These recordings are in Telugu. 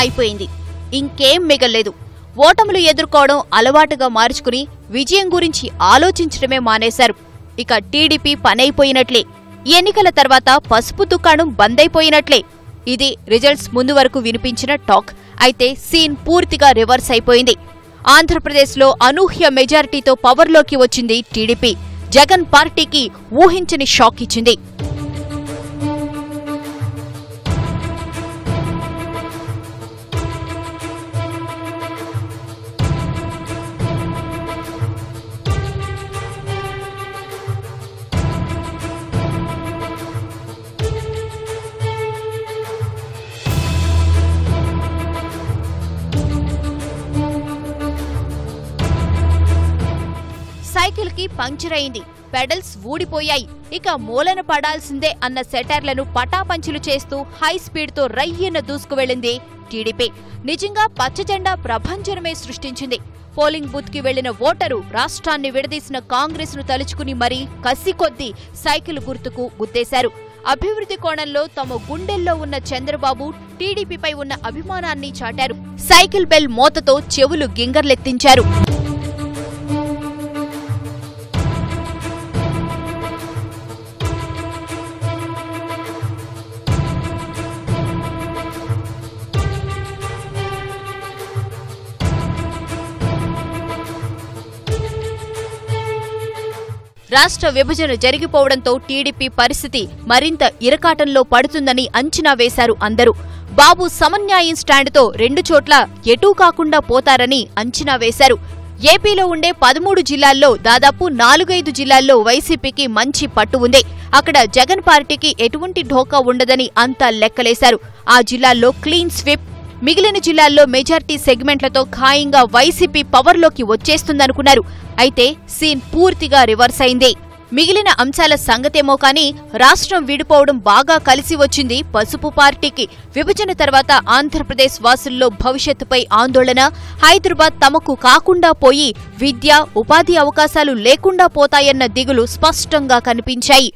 అయిపోయింది ఇంకేం మిగల్లేదు ఓటములు ఎదుర్కోవడం అలవాటుగా మార్చుకుని విజయం గురించి ఆలోచించడమే మానేశారు ఇక టీడీపీ పనైపోయినట్లే ఎన్నికల తర్వాత పసుపు దుకాణం బందైపోయినట్లే ఇది రిజల్ట్స్ ముందు వరకు వినిపించిన టాక్ అయితే సీన్ పూర్తిగా రివర్స్ అయిపోయింది ఆంధ్రప్రదేశ్లో అనూహ్య మెజారిటీతో పవర్లోకి వచ్చింది టీడీపీ జగన్ పార్టీకి ఊహించని షాక్ ఇచ్చింది సైకిల్ కి పంక్చర్ అయింది పెడల్స్ ఊడిపోయాయి ఇక మూలన పడాల్సిందే అన్న సెటర్లను పటాపంచులు చేస్తూ హై స్పీడ్ తో రయ్యన దూసుకువెళ్ళింది టీడీపీ నిజంగా పచ్చజెండా ప్రభంజనమే సృష్టించింది పోలింగ్ బూత్ కి వెళ్లిన ఓటరు రాష్ట్రాన్ని విడదీసిన కాంగ్రెస్ ను తలుచుకుని మరీ కసి కొద్దీ సైకిల్ గుర్తుకు గుద్దేశారు అభివృద్ధి కోణంలో తమ గుండెల్లో ఉన్న చంద్రబాబు టీడీపీపై ఉన్న అభిమానాన్ని చాటారు సైకిల్ బెల్ మోతతో చెవులు గింగర్లెత్తించారు రాష్ట్ర విభజన జరిగిపోవడంతో టీడీపీ పరిస్థితి మరింత ఇరకాటంలో పడుతుందని అంచనా వేశారు అందరూ బాబు సమన్యాయం స్టాండ్తో రెండు చోట్ల ఎటూ కాకుండా పోతారని అంచనా వేశారు ఏపీలో ఉండే పదమూడు జిల్లాల్లో దాదాపు నాలుగైదు జిల్లాల్లో వైసీపీకి మంచి పట్టు ఉంది అక్కడ జగన్ పార్టీకి ఎటువంటి ఢోకా ఉండదని అంతా లెక్కలేశారు ఆ జిల్లాల్లో క్లీన్ స్విప్ మిగిలిన జిల్లాల్లో మెజార్టీ సెగ్మెంట్లతో ఖాయంగా వైసీపీ పవర్లోకి వచ్చేస్తుందనుకున్నారు అయితే సీన్ పూర్తిగా రివర్స్ అయింది మిగిలిన అంశాల సంగతేమో కానీ రాష్ట్రం విడిపోవడం బాగా కలిసి వచ్చింది పసుపు పార్టీకి విభజన తర్వాత ఆంధ్రప్రదేశ్ వాసుల్లో భవిష్యత్తుపై ఆందోళన హైదరాబాద్ తమకు కాకుండా పోయి విద్య ఉపాధి అవకాశాలు లేకుండా పోతాయన్న దిగులు స్పష్టంగా కనిపించాయి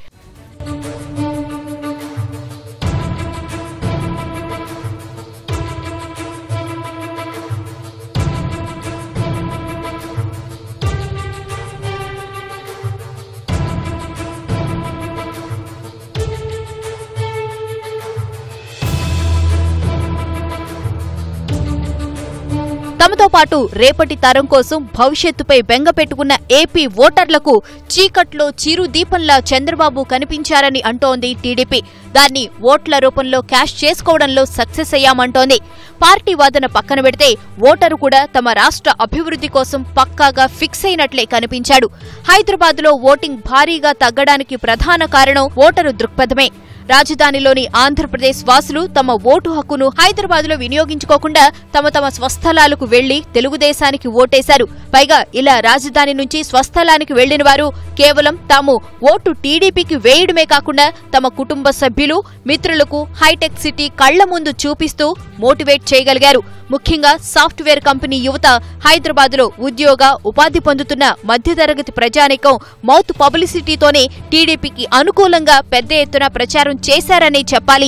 తమతో పాటు రేపటి తరం కోసం భవిష్యత్తుపై బెంగ పెట్టుకున్న ఏపీ ఓటర్లకు చీకట్లో చిరు దీపంలా చంద్రబాబు కనిపించారని అంటోంది టీడీపీ దాన్ని ఓట్ల రూపంలో క్యాష్ చేసుకోవడంలో సక్సెస్ అయ్యామంటోంది పార్టీ వాదన పక్కన పెడితే ఓటరు కూడా తమ రాష్ట్ర అభివృద్ధి కోసం పక్కాగా ఫిక్స్ అయినట్లే కనిపించాడు హైదరాబాద్లో ఓటింగ్ భారీగా తగ్గడానికి ప్రధాన కారణం ఓటరు దృక్పథమే రాజధానిలోని ఆంధ్రప్రదేశ్ వాసులు తమ ఓటు హక్కును హైదరాబాద్ లో వినియోగించుకోకుండా తమ తమ స్వస్థలాలకు వెళ్లి తెలుగుదేశానికి ఓటేశారు పైగా ఇలా రాజధాని నుంచి స్వస్థలానికి వెళ్లిన వారు కేవలం తాము ఓటు టీడీపీకి వేయడమే కాకుండా తమ కుటుంబ సభ్యులు మిత్రులకు హైటెక్ సిటీ కళ్ల ముందు చూపిస్తూ మోటివేట్ చేయగలిగారు ముఖ్యంగా సాఫ్ట్వేర్ కంపెనీ యువత హైదరాబాద్ లో ఉద్యోగ ఉపాధి పొందుతున్న మధ్యతరగతి ప్రజానికం మౌత్ పబ్లిసిటీతోనే టీడీపీకి అనుకూలంగా పెద్ద ఎత్తున ప్రచారం చేశారని చెప్పాలి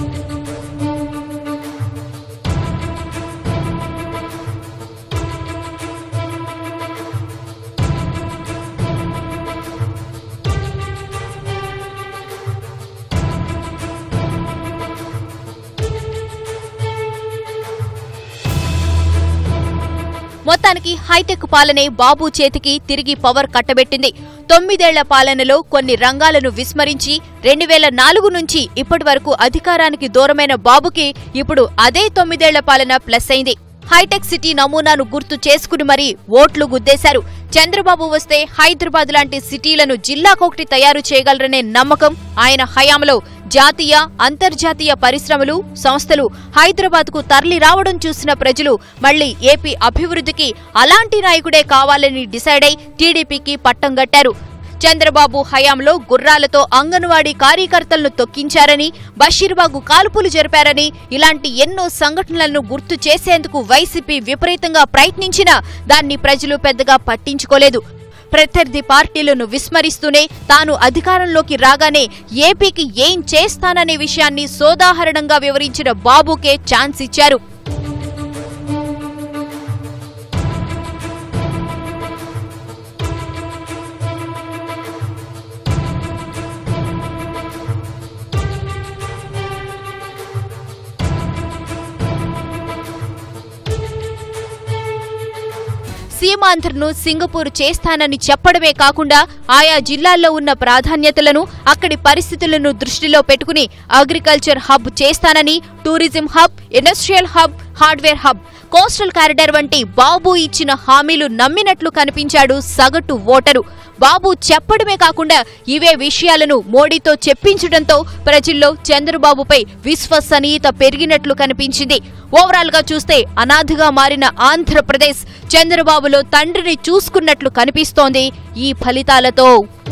మొత్తానికి హైటెక్ పాలనే బాబు చేతికి తిరిగి పవర్ కట్టబెట్టింది తొమ్మిదేళ్ల పాలనలో కొన్ని రంగాలను విస్మరించి రెండు వేల నాలుగు నుంచి ఇప్పటి వరకు అధికారానికి దూరమైన బాబుకి ఇప్పుడు అదే తొమ్మిదేళ్ల పాలన ప్లస్ అయింది హైటెక్ సిటీ నమూనాను గుర్తు చేసుకుని మరీ ఓట్లు గుద్దేశారు చంద్రబాబు వస్తే హైదరాబాద్ లాంటి సిటీలను జిల్లాకొకటి తయారు చేయగలరనే నమ్మకం ఆయన హయాంలో జాతీయ అంతర్జాతీయ పరిశ్రమలు సంస్థలు హైదరాబాద్ కు తరలి రావడం చూసిన ప్రజలు మళ్లీ ఏపీ అభివృద్ధికి అలాంటి నాయకుడే కావాలని డిసైడ్ అయి టీడీపీకి పట్టం గట్టారు చంద్రబాబు హయాంలో గుర్రాలతో అంగన్వాడీ కార్యకర్తలను తొక్కించారని బషీర్బాగు కాల్పులు జరిపారని ఇలాంటి ఎన్నో సంఘటనలను గుర్తు చేసేందుకు వైసీపీ విపరీతంగా ప్రయత్నించినా దాన్ని ప్రజలు పెద్దగా పట్టించుకోలేదు ప్రత్యర్థి పార్టీలను విస్మరిస్తూనే తాను అధికారంలోకి రాగానే ఏపీకి ఏం చేస్తాననే విషయాన్ని సోదాహరణంగా వివరించిన బాబుకే ఛాన్స్ ఇచ్చారు సీమాంధ్రను సింగపూర్ చేస్తానని చెప్పడమే కాకుండా ఆయా జిల్లాల్లో ఉన్న ప్రాధాన్యతలను అక్కడి పరిస్థితులను దృష్టిలో పెట్టుకుని అగ్రికల్చర్ హబ్ చేస్తానని tourism hub industrial hub hardware hub coastal corridor వంటి బాబు ఇచ్చిన హామీలు నమ్మినట్లు కనిపించాడు సగటు ఓటరు బాబు చెప్పడమే కాకుండా ఇవే విషయాలను మోడీతో చెప్పించడంతో ప్రజల్లో చంద్రబాబుపై విశ్వసనీయత పెరిగినట్లు కనిపించింది ఓవరాల్ గా చూస్తే అనాథగా మారిన ఆంధ్రప్రదేశ్ చంద్రబాబులో తండ్రిని చూసుకున్నట్లు కనిపిస్తోంది ఈ ఫలితాలతో